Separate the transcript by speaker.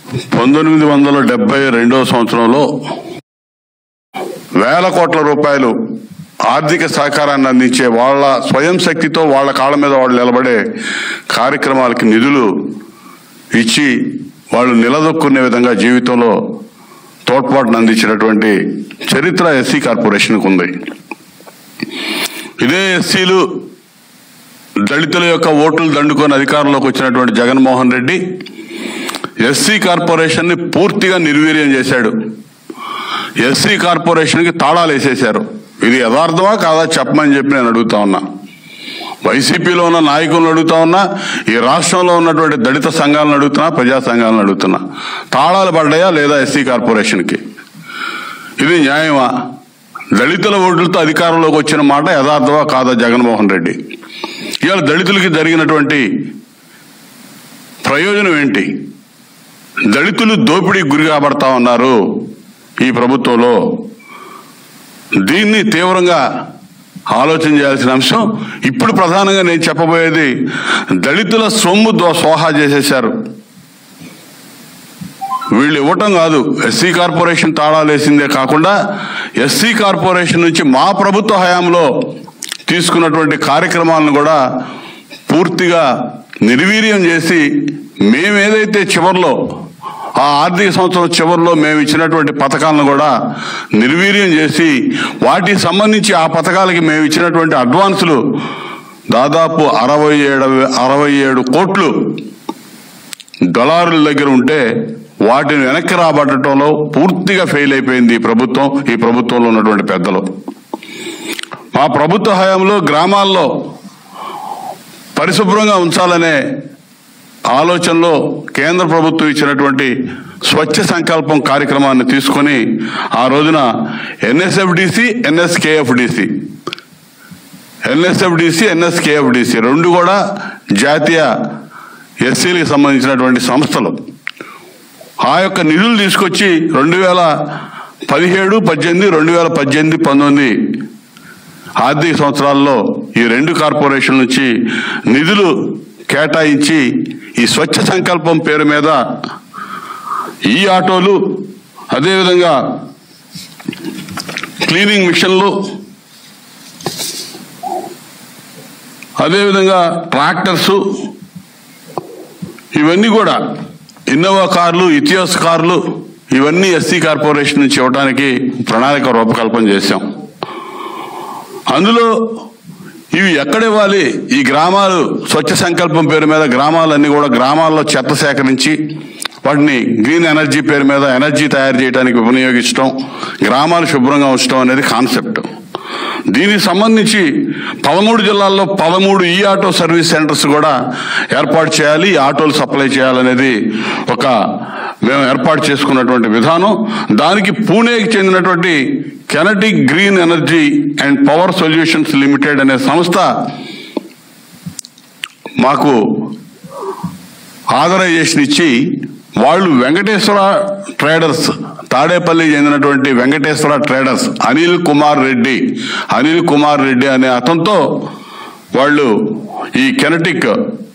Speaker 1: పంతొమ్మిది వందల డెబ్బై రెండవ సంవత్సరంలో వేల కోట్ల రూపాయలు ఆర్థిక సహకారాన్ని అందించే వాళ్ళ స్వయం శక్తితో వాళ్ళ కాళ్ళ మీద వాళ్ళు నిలబడే కార్యక్రమాలకి నిధులు ఇచ్చి వాళ్ళు నిలదొక్కునే విధంగా జీవితంలో తోడ్పాటును అందించినటువంటి చరిత్ర ఎస్సీ కార్పొరేషన్కు ఉంది ఇదే ఎస్సీలు దళితుల యొక్క ఓట్లు దండుకొని అధికారంలోకి వచ్చినటువంటి జగన్మోహన్ రెడ్డి ఎస్సీ కార్పొరేషన్ ని పూర్తిగా నిర్వీర్యం చేశాడు ఎస్సీ కార్పొరేషన్ కి తాళాలు వేసేశారు ఇది యథార్థమా కాదా చెప్పమని చెప్పి నేను అడుగుతా ఉన్నా వైసీపీలో ఉన్న నాయకులను అడుగుతా ఉన్నా ఈ రాష్ట్రంలో ఉన్నటువంటి దళిత సంఘాలను అడుగుతున్నా ప్రజా సంఘాలను అడుగుతున్నా తాళాలు పడ్డాయా లేదా ఎస్సీ కార్పొరేషన్కి ఇది న్యాయమా దళితుల ఓట్లతో అధికారంలోకి వచ్చిన మాట యథార్థమా కాదా జగన్మోహన్ రెడ్డి ఇవాళ దళితులకి జరిగినటువంటి ప్రయోజనం ఏంటి దళితులు దోపిడీకి గురి కాబడతా ఉన్నారు ఈ ప్రభుత్వంలో దీన్ని తీవ్రంగా ఆలోచన చేయాల్సిన అంశం ఇప్పుడు ప్రధానంగా నేను చెప్పబోయేది దళితుల సొమ్ము దో- స్వాహా చేసేశారు వీళ్ళు ఇవ్వటం కాదు ఎస్సీ కార్పొరేషన్ తాళాలు వేసిందే కాకుండా ఎస్సీ కార్పొరేషన్ నుంచి మా ప్రభుత్వ హయాంలో తీసుకున్నటువంటి కార్యక్రమాలను కూడా పూర్తిగా నిర్వీర్యం చేసి మేమేదైతే చివరిలో ఆ ఆర్థిక సంవత్సరం చివరిలో మేము ఇచ్చినటువంటి పథకాలను కూడా నిర్వీర్యం చేసి వాటికి సంబంధించి ఆ పథకాలకి మేము ఇచ్చినటువంటి అడ్వాన్సులు దాదాపు అరవై ఏడు అరవై ఏడు కోట్లు దళారుల దగ్గర ఉంటే వాటిని వెనక్కి రాబట్టడంలో పూర్తిగా ఫెయిల్ అయిపోయింది ఈ ప్రభుత్వం ఈ ప్రభుత్వంలో ఉన్నటువంటి పెద్దలు మా ప్రభుత్వ హయాంలో గ్రామాల్లో పరిశుభ్రంగా ఉంచాలనే ఆలోచనలో కేంద్ర ప్రభుత్వం ఇచ్చినటువంటి స్వచ్ఛ సంకల్పం కార్యక్రమాన్ని తీసుకొని ఆ రోజున ఎన్ఎస్ఎఫ్డిసి ఎన్ఎస్కేఎఫ్డిసి ఎన్ఎస్ఎఫ్డిసి ఎన్ఎస్కేఎఫ్డిసి రెండు కూడా జాతీయ ఎస్సీలకు సంబంధించినటువంటి సంస్థలు ఆ యొక్క నిధులు తీసుకొచ్చి రెండు వేల పదిహేడు పద్దెనిమిది రెండు వేల పద్దెనిమిది పంతొమ్మిది ఆర్థిక సంవత్సరాల్లో ఈ రెండు కార్పొరేషన్ నుంచి నిధులు కేటాయించి ఈ స్వచ్ఛ సంకల్పం పేరు మీద ఈ ఆటోలు అదేవిధంగా క్లీనింగ్ మిషన్లు అదేవిధంగా ట్రాక్టర్స్ ఇవన్నీ కూడా ఇన్నోవా కార్లు ఇథియోస్ కార్లు ఇవన్నీ ఎస్సీ కార్పొరేషన్ నుంచి ఇవ్వడానికి ప్రణాళిక రూపకల్పన చేశాం అందులో ఇవి ఎక్కడ ఇవ్వాలి ఈ గ్రామాలు స్వచ్ఛ సంకల్పం పేరు మీద గ్రామాలన్నీ కూడా గ్రామాల్లో చెత్త సేకరించి వాటిని గ్రీన్ ఎనర్జీ పేరు మీద ఎనర్జీ తయారు చేయడానికి వినియోగించడం గ్రామాలు శుభ్రంగా ఉంచడం అనేది కాన్సెప్ట్ దీనికి సంబంధించి పదమూడు జిల్లాల్లో పదమూడు ఈ ఆటో సర్వీస్ సెంటర్స్ కూడా ఏర్పాటు చేయాలి ఈ ఆటోలు సప్లై చేయాలనేది ఒక మేము ఏర్పాటు చేసుకున్నటువంటి విధానం దానికి పూణేకి చెందినటువంటి Kinetic green energy and power solutions limited అనే సంస్థ మాకు ఆథరైజేషన్ ఇచ్చి వాళ్ళు వెంకటేశ్వర ట్రేడర్స్ తాడేపల్లి చెందినటువంటి వెంకటేశ్వర ట్రేడర్స్ అనిల్ కుమార్ రెడ్డి అనిల్ కుమార్ రెడ్డి అనే అతనితో వాళ్ళు ఈ కెనటిక్